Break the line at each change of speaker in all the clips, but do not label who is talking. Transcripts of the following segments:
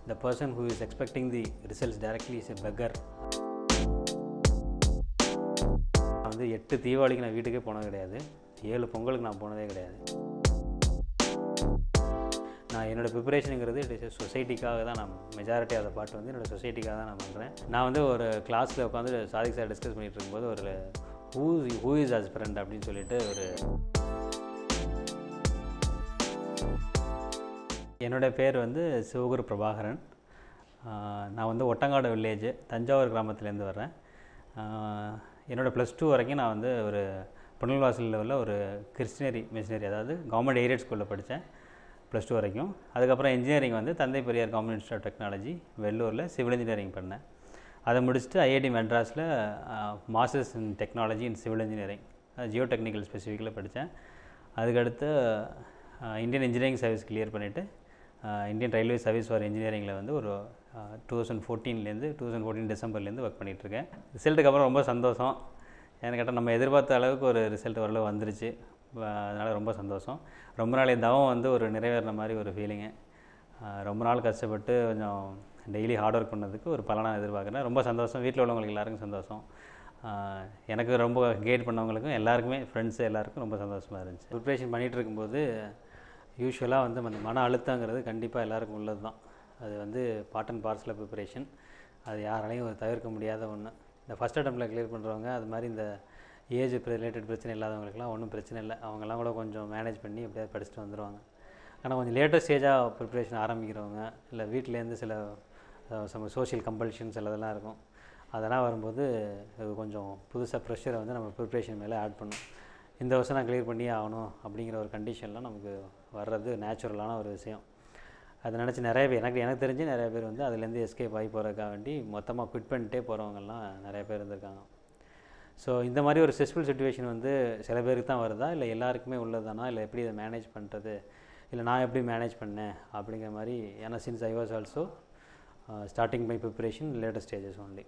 the person who is expecting the results directly is a beggar நான் வந்து எட்டு தீபாவளிக்கு நான் வீட்டுக்கே போனது கிடையாது ஏழு பொங்கலுக்கு நான் போனதே கிடையாது நான் என்னோடய ப்ரிப்பரேஷனுங்கிறது சொசைட்டிக்காக தான் நான் மெஜாரிட்டி ஆஃப் பாட்டு வந்து என்னோடய சொசைட்டிக்காக தான் நான் பண்ணுறேன் நான் வந்து ஒரு கிளாஸில் உட்காந்து சாதிக் சார் டிஸ்கஸ் பண்ணிகிட்டு இருக்கும்போது ஒரு who who is us friend அப்படின்னு சொல்லிட்டு ஒரு என்னோட பேர் வந்து சிவகுரு பிரபாகரன் ஆஹ் நான் வந்து ஒட்டங்காடு வில்லேஜ் தஞ்சாவூர் கிராமத்துலேருந்து வர்றேன் ஆஹ் என்னோட ப்ளஸ் டூ வரைக்கும் நான் வந்து ஒரு புனல்வாசல் லெவலில் ஒரு கிறிஸ்டினரி மிஷினரி அதாவது கவர்மெண்ட் எய்டட் ஸ்கூலில் படித்தேன் ப்ளஸ் டூ வரைக்கும் அதுக்கப்புறம் இன்ஜினியரிங் வந்து Thanthai Periyar government institute of technology வெள்ளூரில் சிவில் இன்ஜினியரிங் பண்ணேன் அதை முடிச்சுட்டு ஐஐடி மெட்ராஸில் masters in technology in civil engineering geotechnical ஸ்பெசிஃபிக்கில் படித்தேன் அதுக்கடுத்து uh, Indian engineering service clear பண்ணிவிட்டு இந்தியன் ரயில்வே சர்வீஸ் ஃபார் இன்ஜினியரிங்கில் வந்து ஒரு டூ தௌசண்ட் ஃபோர்டீன்லேருந்து டூ தௌசண்ட் ஃபோர்டீன் டிசம்பர்லேருந்து ஒர்க் பண்ணிகிட்ருக்கேன் ரிசல்ட்டுக்கு அப்புறம் ரொம்ப சந்தோஷம் ஏன்னு கேட்டால் நம்ம எதிர்பார்த்த அளவுக்கு ஒரு ரிசல்ட் ஓரளவு வந்துருச்சு அதனால் ரொம்ப சந்தோஷம் ரொம்ப நாளைய தவம் வந்து ஒரு நிறைவேறின மாதிரி ஒரு ஃபீலிங்கு ரொம்ப நாள் கஷ்டப்பட்டு கொஞ்சம் டெய்லி ஹார்ட் ஒர்க் பண்ணதுக்கு ஒரு பலனாக எதிர்பார்க்குறேன் ரொம்ப சந்தோஷம் வீட்டில் உள்ளவங்களுக்கு எல்லாருக்கும் சந்தோஷம் ஆஹ் எனக்கு ரொம்ப கைட் பண்ணவங்களுக்கும் எல்லாருக்குமே ஃப்ரெண்ட்ஸு எல்லாருக்கும் ரொம்ப சந்தோஷமாக இருந்துச்சு ப்ரிப்ரேஷன் பண்ணிகிட்டு இருக்கும்போது யூஸ்வலாக வந்து அந்த மன அழுத்தங்கிறது கண்டிப்பாக எல்லாருக்கும் உள்ளது தான் அது வந்து பார்ட் அண்ட் பார்சல் ப்ரிப்பரேஷன் அது யாராலையும் ஒரு தவிர்க்க முடியாத ஒன்று இந்த ஃபஸ்ட் அட்டம்ப்டில் கிளியர் பண்ணுறவங்க அது மாதிரி இந்த ஏஜ் ரிலேட்டட் பிரச்சனை இல்லாதவங்களுக்குலாம் ஒன்றும் பிரச்சனை இல்லை அவங்கெல்லாம் கூட கொஞ்சம் மேனேஜ் பண்ணி எப்படியாவது படிச்சுட்டு வந்துடுவாங்க ஆனால் கொஞ்சம் லேட்டர் ஸ்டேஜாக ப்ரிப்ரேஷன் ஆரம்பிக்கிறவங்க இல்லை வீட்டிலேருந்து சில சம சோஷியல் கம்பல்ஷன்ஸ் இதெல்லாம் இருக்கும் அதெல்லாம் வரும்போது இது கொஞ்சம் புதுசாக ப்ரெஷரை வந்து நம்ம ப்ரிப்ரேஷன் மேலே ஆட் பண்ணும் இந்த வருஷம் நான் கிளியர் பண்ணியே ஆகணும் அப்படிங்கிற ஒரு கண்டிஷன்லாம் நமக்கு வர்றது நேச்சுரலான ஒரு விஷயம் அதை நினச்சி நிறைய பேர் எனக்கு எனக்கு தெரிஞ்சு நிறைய பேர் வந்து அதுலேருந்து எஸ்கேப் ஆகி போகிறதுக்காக வேண்டி மொத்தமாக குவிட் பண்ணிட்டே போகிறவங்கலாம் நிறைய பேர் இருந்திருக்காங்க ஸோ இந்த மாதிரி ஒரு ஸ்ட்ரெஸ்ஃபுல் சுச்சுவேஷன் வந்து சில பேருக்கு தான் வருதா இல்லை எல்லாருக்குமே உள்ளதானா இல்லை எப்படி இதை மேனேஜ் பண்ணுறது இல்லை நான் எப்படி மேனேஜ் பண்ணேன் அப்படிங்கிற மாதிரி ஏன்னா since I was also starting my preparation latest stages only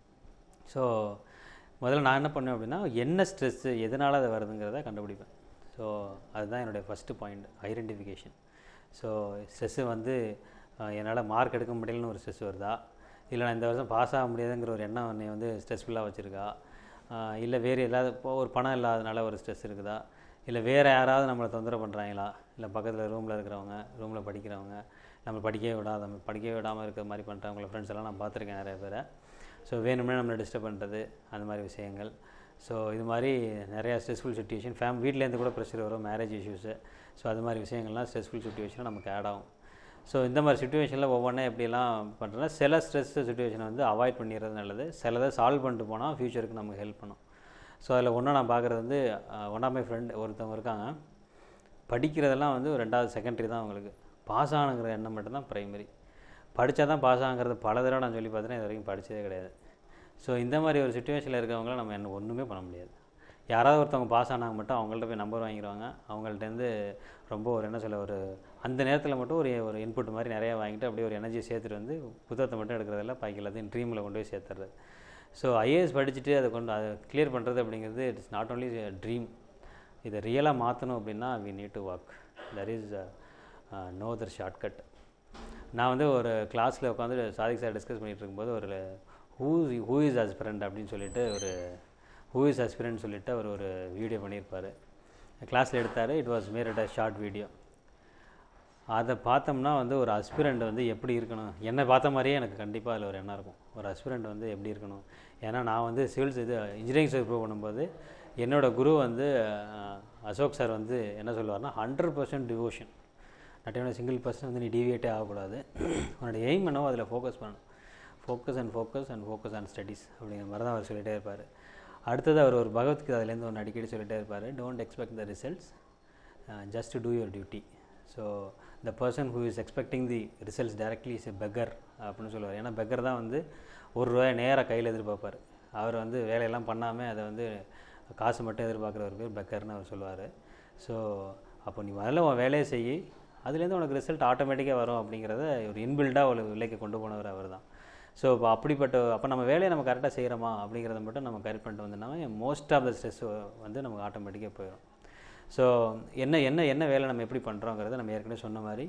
so முதல்ல நான் என்ன பண்ணுவேன் அப்படின்னா என்ன ஸ்ட்ரெஸ்ஸு எதனால் அது வருதுங்கிறத கண்டுபிடிப்பேன் ஸோ அதுதான் என்னுடைய first point identification so stress வந்து என்னால் மார்க் எடுக்க முடியலன்னு ஒரு ஸ்ட்ரெஸ் வருதா இல்லை நான் இந்த வருஷம் பாஸ் ஆக முடியாதுங்கிற ஒரு எண்ணம் என்னை வந்து ஸ்ட்ரெஸ்ஃபுல்லாக வச்சுருக்கா இல்லை வேறு இல்லாத இப்போ ஒரு பணம் இல்லாதனால ஒரு ஸ்ட்ரெஸ் இருக்குதா இல்லை வேறு யாராவது நம்மளை தொந்தரவு பண்ணுறாங்களா இல்லை பக்கத்தில் ரூமில் இருக்கிறவங்க ரூமில் படிக்கிறவங்க நம்ம படிக்கவே விடாத படிக்கவே விடாமல் இருக்கிற மாதிரி பண்ணுறவங்கள ஃப்ரெண்ட்ஸ் எல்லாம் நான் பார்த்துருக்கேன் நிறைய பேரை ஸோ வேணும்னே நம்மளை டிஸ்டர்ப் பண்ணுறது அந்த மாதிரி விஷயங்கள் ஸோ இது மாதிரி நிறையா ஸ்ட்ரெஸ்ஃபுல் சுச்சுவேஷன் ஃபேம் வீட்லேருந்து கூட ப்ரெஷர் வரும் மேரேஜ் இஷ்யூஸு ஸோ அது மாதிரி விஷயங்கள்லாம் ஸ்ட்ரெஸ்ஃபுல் சுச்சுவேஷன் நமக்கு ஆட் ஆகும் ஸோ இந்த மாதிரி சுச்சுவேஷனில் ஒவ்வொன்றா எப்படிலாம் பண்ணுறேன்னா சில ஸ்ட்ரெஸ் சுச்சுவேஷனை வந்து அவாய்ட் பண்ணிடுறது நல்லது சிலதை சால்வ் பண்ணிட்டு போனால் ஃப்யூச்சருக்கு நமக்கு ஹெல்ப் பண்ணும் ஸோ அதில் ஒன்று நான் பார்க்குறது வந்து ஒன் ஆஃப் மை ஃப்ரெண்ட் ஒருத்தவங்க இருக்காங்க படிக்கிறதெல்லாம் வந்து ஒரு ரெண்டாவது செகண்டரி தான் அவங்களுக்கு பாஸ் ஆனுங்கிற எண்ணம் மட்டும்தான் ப்ரைமரி படித்தா தான் பாஸ் ஆகுங்கிறது பல தடவை நான் சொல்லி பார்த்தேன்னா இது வரைக்கும் படித்ததே கிடையாது ஸோ இந்த மாதிரி ஒரு சுச்சுவேஷனில் இருக்கவங்கள நம்ம என்ன ஒன்றுமே பண்ண முடியாது யாராவது ஒருத்தவங்க பாஸ் ஆனாங்க மட்டும் அவங்கள்ட்ட போய் நம்பர் வாங்கிடுவாங்க அவங்கள்ட்டேருந்து ரொம்ப ஒரு என்ன சொல்ல ஒரு அந்த நேரத்தில் மட்டும் ஒரு ஒரு இன்புட் மாதிரி நிறையா வாங்கிட்டு அப்படியே ஒரு எனர்ஜியை சேர்த்துட்டு வந்து புத்தகத்தை மட்டும் எடுக்கிறதில்ல பாக்கி எல்லாத்தையும் ட்ரீமில் கொண்டு போய் சேர்த்துறது ஸோ ஐஏஎஸ் படிச்சுட்டு அதை கொண்டு அதை கிளியர் பண்ணுறது அப்படிங்கிறது இட்ஸ் நாட் ஓன்லி ட்ரீம் இதை ரியலாக மாற்றணும் அப்படின்னா we need to work there is no other shortcut நான் வந்து ஒரு கிளாஸில் உட்காந்து சாதிக் சார் டிஸ்கஸ் பண்ணிகிட்டு இருக்கும்போது ஒரு ஹூ ஹூ இஸ் அஸ்பிரண்ட் அப்படின்னு சொல்லிட்டு ஒரு ஹூ இஸ் அஸ்பிரண்ட் சொல்லிட்டு அவர் ஒரு வீடியோ பண்ணியிருப்பார் கிளாஸில் எடுத்தார் it was made at a short video அதை பார்த்தோம்னா வந்து ஒரு அஸ்பிரண்ட் வந்து எப்படி இருக்கணும் என்னை பார்த்த மாதிரியே எனக்கு கண்டிப்பாக அதில் ஒரு எண்ணம் இருக்கும் ஒரு அஸ்பிரண்ட் வந்து எப்படி இருக்கணும் ஏன்னா நான் வந்து சிவில்ஸ் இது இன்ஜினியரிங் சர்வ் ப்ரூவ் பண்ணும்போது என்னோடய குரு வந்து அஹ், அசோக் சார் வந்து என்ன சொல்லுவார்னா ஹண்ட்ரட் பர்சன்ட் டிவோஷன் நட்டியோட சிங்கிள் பர்சன் வந்து நீ டிவியேட்டே ஆகக்கூடாது உன்னோட எய்ம் என்னவோ அதில் ஃபோக்கஸ் பண்ணணும் focus and focus and focus on studies அப்படிங்கிற மாதிரி தான் அவர் சொல்லிகிட்டே இருப்பார் அடுத்தது அவர் ஒரு பகவத்கீதாலேருந்து ஒன்று அடிக்கடி சொல்லிகிட்டே இருப்பார் don't expect the results just do your duty so the person who is expecting the results directly is a beggar அப்படின்னு சொல்லுவார் ஏன்னா பெக்கர் தான் வந்து ஒரு ரூபாய் நேராக கையில் எதிர்பார்ப்பார் அவர் வந்து வேலையெல்லாம் பண்ணாமல் அதை வந்து காசு மட்டும் எதிர்பார்க்குற ஒரு பேர் பெக்கர்னு அவர் சொல்லுவார் ஸோ அப்போ நீ முதல்ல உன் வேலையை செய் அதுலேருந்து உனக்கு ரிசல்ட் ஆட்டோமேட்டிக்காக வரும் அப்படிங்கிறத ஒரு இன்பில்டாக ஒரு விலைக்கு கொண்டு போனவர் அவர் தான் ஸோ இப்போ அப்படிப்பட்ட அப்போ நம்ம வேலையை நம்ம கரெக்டாக செய்கிறோமா அப்படிங்கிறத மட்டும் நம்ம கரெக்ட் பண்ணிட்டு வந்தோம்னா மோஸ்ட் ஆஃப் த ஸ்ட்ரெஸ் வந்து நமக்கு ஆட்டோமேட்டிக்காக போயிடும் ஸோ என்ன என்ன என்ன வேலை நம்ம எப்படி பண்ணுறோங்கிறத நம்ம ஏற்கனவே சொன்ன மாதிரி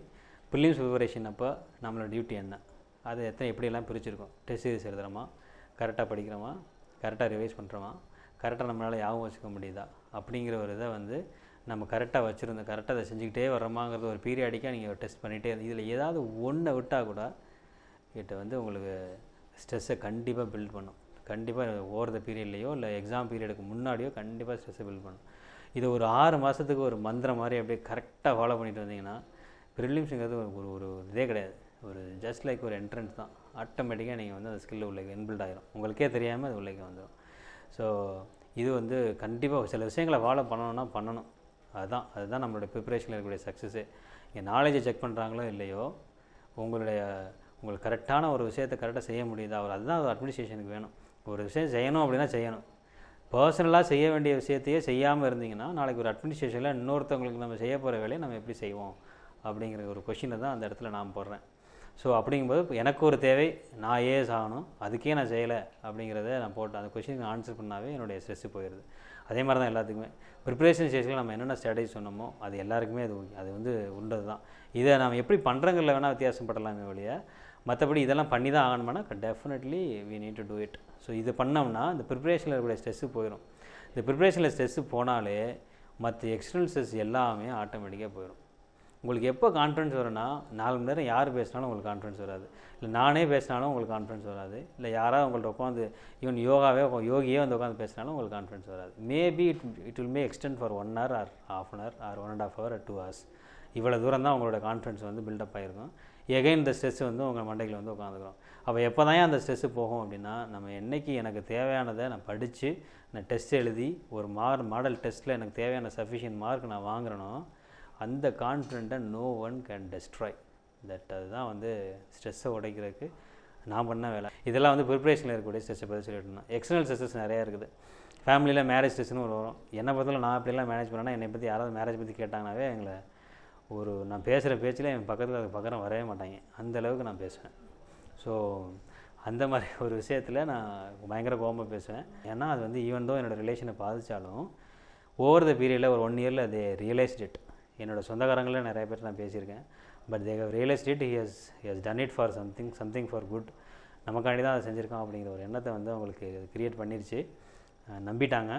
ப்ரிலிம்ஸ் ப்ரிப்பரேஷன் அப்போ நம்மளோட டியூட்டி என்ன அது எத்தனை எப்படியெல்லாம் பிரிச்சிருக்கோம் டெஸ்ட் சீரிஸ் எழுதுகிறோமா கரெக்டாக படிக்கிறோமா கரெக்டாக ரிவைஸ் பண்ணுறோமா கரெக்டாக நம்மளால் ஞாபகம் வச்சுக்க முடியுதா அப்படிங்கிற ஒரு இதை வந்து நம்ம கரெக்டாக வச்சுருந்தோம் கரெக்டாக அதை செஞ்சுக்கிட்டே வர்றோமாங்கிறது ஒரு பீரியாடிக்காக நீங்கள் டெஸ்ட் பண்ணிகிட்டே இதில் ஏதாவது ஒன்றை விட்டால் கூட இட்ட வந்து உங்களுக்கு ஸ்ட்ரெஸ்ஸை கண்டிப்பாக பில்ட் பண்ணும் கண்டிப்பாக ஓவர் த பீரியட்லேயோ இல்லை எக்ஸாம் பீரியடுக்கு முன்னாடியோ கண்டிப்பாக ஸ்ட்ரெஸ்ஸை பில்ட் பண்ணும் இது ஒரு ஆறு மாதத்துக்கு ஒரு மந்திரம் மாதிரி அப்படியே கரெக்டாக ஃபாலோ பண்ணிட்டு வந்தீங்கன்னா ப்ரிலிம்ஸுங்கிறது ஒரு ஒரு ஒரு இதே கிடையாது ஒரு ஜஸ்ட் லைக் ஒரு என்ட்ரன்ஸ் தான் ஆட்டோமேட்டிக்காக நீங்கள் வந்து அந்த ஸ்கில் உள்ள இன்பில்ட் ஆகிரும் உங்களுக்கே தெரியாமல் அது உள்ளே வந்துடும் ஸோ இது வந்து கண்டிப்பாக சில விஷயங்களை ஃபாலோ பண்ணணும்னா பண்ணணும் அதுதான் அதுதான் நம்மளோட ப்ரிப்பரேஷனில் இருக்கக்கூடிய சக்ஸஸே இங்கே நாலேஜை செக் பண்ணுறாங்களோ இல்லையோ உங்களுடைய உங்களுக்கு கரெக்டான ஒரு விஷயத்தை கரெக்டாக செய்ய முடியுதா ஒரு அதுதான் ஒரு அட்மினிஸ்ட்ரேஷனுக்கு வேணும் ஒரு விஷயம் செய்யணும் அப்படின்னா செய்யணும் பர்சனலாக செய்ய வேண்டிய விஷயத்தையே செய்யாமல் இருந்தீங்கன்னா நாளைக்கு ஒரு அட்மினிஸ்ட்ரேஷனில் இன்னொருத்தவங்களுக்கு நம்ம செய்ய போகிற வேலையை நம்ம எப்படி செய்வோம் அப்படிங்கிற ஒரு கொஷினை தான் அந்த இடத்துல நான் போடுறேன் ஸோ அப்படிங்கும்போது எனக்கு ஒரு தேவை நான் ஏஎஸ் ஆகணும் அதுக்கே நான் செய்யலை அப்படிங்கிறத நான் போட்டேன் அந்த கொஷினுக்கு ஆன்சர் பண்ணாவே என்னுடைய ஸ்ட்ரெஸ்ஸு போயிடுது அதே மாதிரி தான் எல்லாத்துக்குமே ப்ரிப்பரேஷன் ஸ்டேஜில் நம்ம என்னென்ன ஸ்ட்ராட்டஜி சொன்னோமோ அது எல்லாருக்குமே அது அது வந்து உண்டது தான் இதை நம்ம எப்படி பண்ணுறங்கிறத வேணால் வித்தியாசப்படலாமே ஒழிய மற்றபடி இதெல்லாம் பண்ணி தான் ஆகணுமானா definitely we need to do it so இது பண்ணோம்னா இந்த ப்ரிப்பரேஷனில் இருக்கக்கூடிய ஸ்ட்ரெஸ்ஸு போயிடும் இந்த ப்ரிப்பரேஷனில் ஸ்ட்ரெஸ்ஸு போனாலே மற்ற எக்ஸ்டர்னல் ஸ்ட்ரெஸ் எல்லாமே ஆட்டோமேட்டிக்காக போயிடும் உங்களுக்கு எப்போ கான்ஃபிடன்ஸ் வரும்னா நாலு மணி நேரம் யார் பேசினாலும் உங்களுக்கு கான்ஃபிடன்ஸ் வராது இல்லை நானே பேசினாலும் உங்களுக்கு கான்ஃபிடன்ஸ் வராது இல்லை யாராவது உங்கள்ட்ட உட்காந்து ஈவன் யோகாவே யோகியே வந்து உட்காந்து பேசினாலும் உங்களுக்கு கான்ஃபிடன்ஸ் வராது maybe it it will may extend for one hour or half an hour or one and half hour two hours இவ்வளோ தூரம் தான் உங்களோட கான்ஃபிடன்ஸ் வந்து பில்டப் ஆகிருக்கும் எகைன் இந்த ஸ்ட்ரெஸ் வந்து உங்கள் மண்டையில் வந்து உட்காந்துக்கிறோம் அப்போ எப்போ தான் அந்த ஸ்ட்ரெஸ்ஸு போகும் அப்படின்னா நம்ம என்றைக்கு எனக்கு தேவையானதை நான் படித்து நான் டெஸ்ட் எழுதி ஒரு மார் மாடல் டெஸ்ட்டில் எனக்கு தேவையான சஃபிஷியன்ட் மார்க் நான் வாங்குறேனோ அந்த கான்ஃபிடென்ட்டை no one can destroy that அதுதான் வந்து ஸ்ட்ரெஸ்ஸை உடைக்கிறதுக்கு நான் பண்ண வேலை இதெல்லாம் வந்து ப்ரிப்பரேஷனில் இருக்கக்கூடிய ஸ்ட்ரெஸ்ஸை பற்றி சொல்லிட்டு இருந்தோம் எக்ஸ்டர்னல் ஸ்ட்ரெஸ்ஸஸ் நிறையா இருக்குது ஃபேமிலியில் மேரேஜ் ஸ்ட்ரெஸ்னு ஒரு வரும் என்னை பொறுத்தவரை நான் அப்படிலாம் மேனேஜ் பண்ணேன்னா என்னை பற்றி யாராவது மேரேஜ் பற்றி கேட்டாங்கனாவே எங்களை ஒரு நான் பேசுகிற பேச்சில் என் பக்கத்தில் அது பக்கம் வரவே மாட்டாங்க அந்த அளவுக்கு நான் பேசுவேன் ஸோ அந்த மாதிரி ஒரு விஷயத்தில் நான் பயங்கர கோபமாக பேசுவேன் ஏன்னா அது வந்து ஈவன் தான் என்னோடய ரிலேஷனை பாதித்தாலும் ஓவர் த பீரியடில் ஒரு ஒன் இயரில் அது ரியலைஸ்ட் இட் என்னோடய சொந்தக்காரங்களே நிறைய பேர் நான் பேசியிருக்கேன் but they have realised it he has has done it for something something for good நமக்காண்டி தான் அதை செஞ்சுருக்கோம் அப்படிங்கிற ஒரு எண்ணத்தை வந்து அவங்களுக்கு க்ரியேட் பண்ணிருச்சு நம்பிட்டாங்க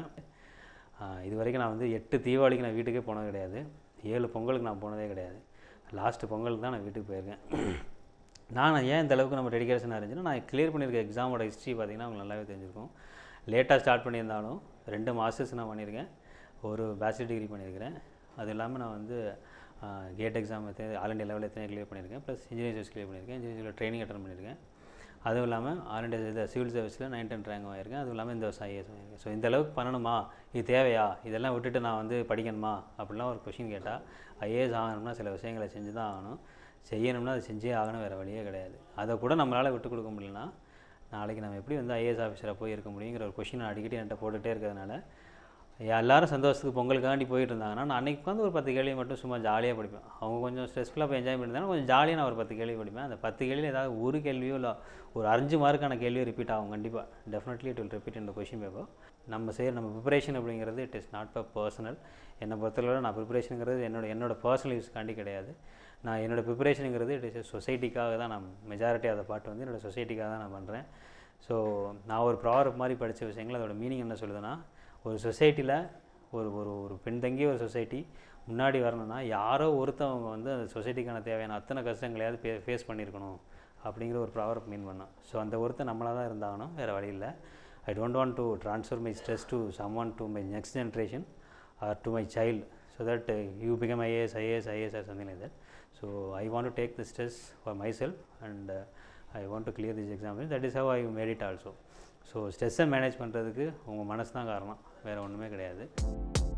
இது வரைக்கும் நான் வந்து எட்டு தீபாவளிக்கு நான் வீட்டுக்கே போனது கிடையாது ஏழு பொங்கலுக்கு நான் போனதே கிடையாது லாஸ்ட்டு பொங்கலுக்கு தான் நான் வீட்டுக்கு போயிருக்கேன் நான் ஏன் இந்த அளவுக்கு நம்ம டெடிகேஷனாக இருந்துச்சுன்னா நான் கிளியர் பண்ணியிருக்க எக்ஸாமோட ஹிஸ்ட்ரி பார்த்திங்கன்னா உங்களுக்கு நல்லாவே தெரிஞ்சிருக்கும் லேட்டாக ஸ்டார்ட் பண்ணியிருந்தாலும் ரெண்டு மாஸ்டர்ஸ் நான் பண்ணியிருக்கேன் ஒரு பேச்சுலர் டிகிரி பண்ணியிருக்கிறேன் அது இல்லாமல் நான் வந்து கேட் எக்ஸாம் எத்தனை ஆல் இண்டியா லெவலில் எத்தனை கிளியர் பண்ணியிருக்கேன் ப்ளஸ் இன்ஜினியரிங் சர்வீஸ் கிளியர் பண்ணியிருக்கேன் இன்ஜினியரிங் ட்ரைனிங் அட்டன் பண்ணியிருக்கேன் அதுவும் இல்லாமல் ஆல் இண்டியா இது சிவில் சர்வீஸில் நைன் டென் ரேங்க் வாங்கியிருக்கேன் அதுவும் இல்லாமல் இந்த வருஷம் ஐஏஎஸ் வாங்கியிருக்கேன் ஸோ இந்த அளவுக்கு பண்ணணுமா இது தேவையா இதெல்லாம் விட்டுட்டு நான் வந்து படிக்கணுமா அப்படிலாம் ஒரு கொஷின் கேட்டால் ஐஏஎஸ் ஆகணும்னா சில விஷயங்களை செஞ்சு தான் ஆகணும் செய்யணும்னா அது செஞ்சே ஆகணும் வேறு வழியே கிடையாது அதை கூட நம்மளால் விட்டு கொடுக்க முடியலனா நாளைக்கு நம்ம எப்படி வந்து ஐஏஎஸ் ஆஃபீஸராக போய் இருக்க முடியுங்கிற ஒரு கொஷின் அடிக்கடி என்கிட்ட போட்டுகிட்டே இருக்கிறதுனால எல்லாரும் சந்தோஷத்துக்கு பொங்கலுக்காண்டி போயிட்டு இருந்தாங்கன்னா நான் அன்றைக்கி வந்து ஒரு பத்து கேள்வி மட்டும் சும்மா ஜாலியாக படிப்பேன் அவங்க கொஞ்சம் ஸ்ட்ரெஸ்ஃபுல்லாக போய் என்ஜாய் பண்ணியிருந்தாலும் கொஞ்சம் ஜாலியாக நான் ஒரு பத்து கேள்வி படிப்பேன் அந்த பத்து கேள்வியில் ஏதாவது ஒரு கேள்வியோ இல்லை ஒரு அஞ்சு மார்க்கான கேள்வியோ ரிப்பீட் ஆகும் கண்டிப்பாக டெஃபினெட்லி இட் வில் ரிப்பீட் இந்த கொஷின் பேப்பர் நம்ம செய்கிற நம்ம ப்ரிப்பரேஷன் அப்படிங்கிறது it is not for personal என்னை பொறுத்தளவு நான் ப்ரிப்பரேஷனுங்கிறது என்னோட என்னோட பர்சனல் யூஸ்க்காண்டி கிடையாது நான் என்னோடய ப்ரிப்பரேஷனுங்கிறது இட் இஸ் சொசைட்டிக்காக தான் நான் மெஜாரிட்டி ஆஃப் பாட்டு வந்து என்னோடய சொசைட்டிக்காக தான் நான் பண்ணுறேன் ஸோ நான் ஒரு ப்ராவர் மாதிரி படித்த விஷயங்கள் அதோட மீனிங் என்ன சொல்லுதுன்னா ஒரு சொசைட்டியில் ஒரு ஒரு ஒரு பின்தங்கிய ஒரு சொசைட்டி முன்னாடி வரணும்னா யாரோ ஒருத்தவங்க வந்து அந்த சொசைட்டிக்கான தேவையான அத்தனை கஷ்டங்களையாவது ஃபே ஃபேஸ் பண்ணியிருக்கணும் அப்படிங்கிற ஒரு ப்ராவர் மீன் பண்ணோம் ஸோ அந்த ஒருத்தர் நம்மளாக தான் இருந்தாகணும் வேறு வழி இல்லை I don't want to transfer my stress to someone to my next generation or to my child so that you become IAS IAS IAS or something like that so I want to take the stress for myself and I want to clear this exam that is how I made it also so ஸ்ட்ரெஸ்ஸை manage பண்ணுறதுக்கு உங்கள் மனசு தான் காரணம் வேறு ஒன்றுமே கிடையாது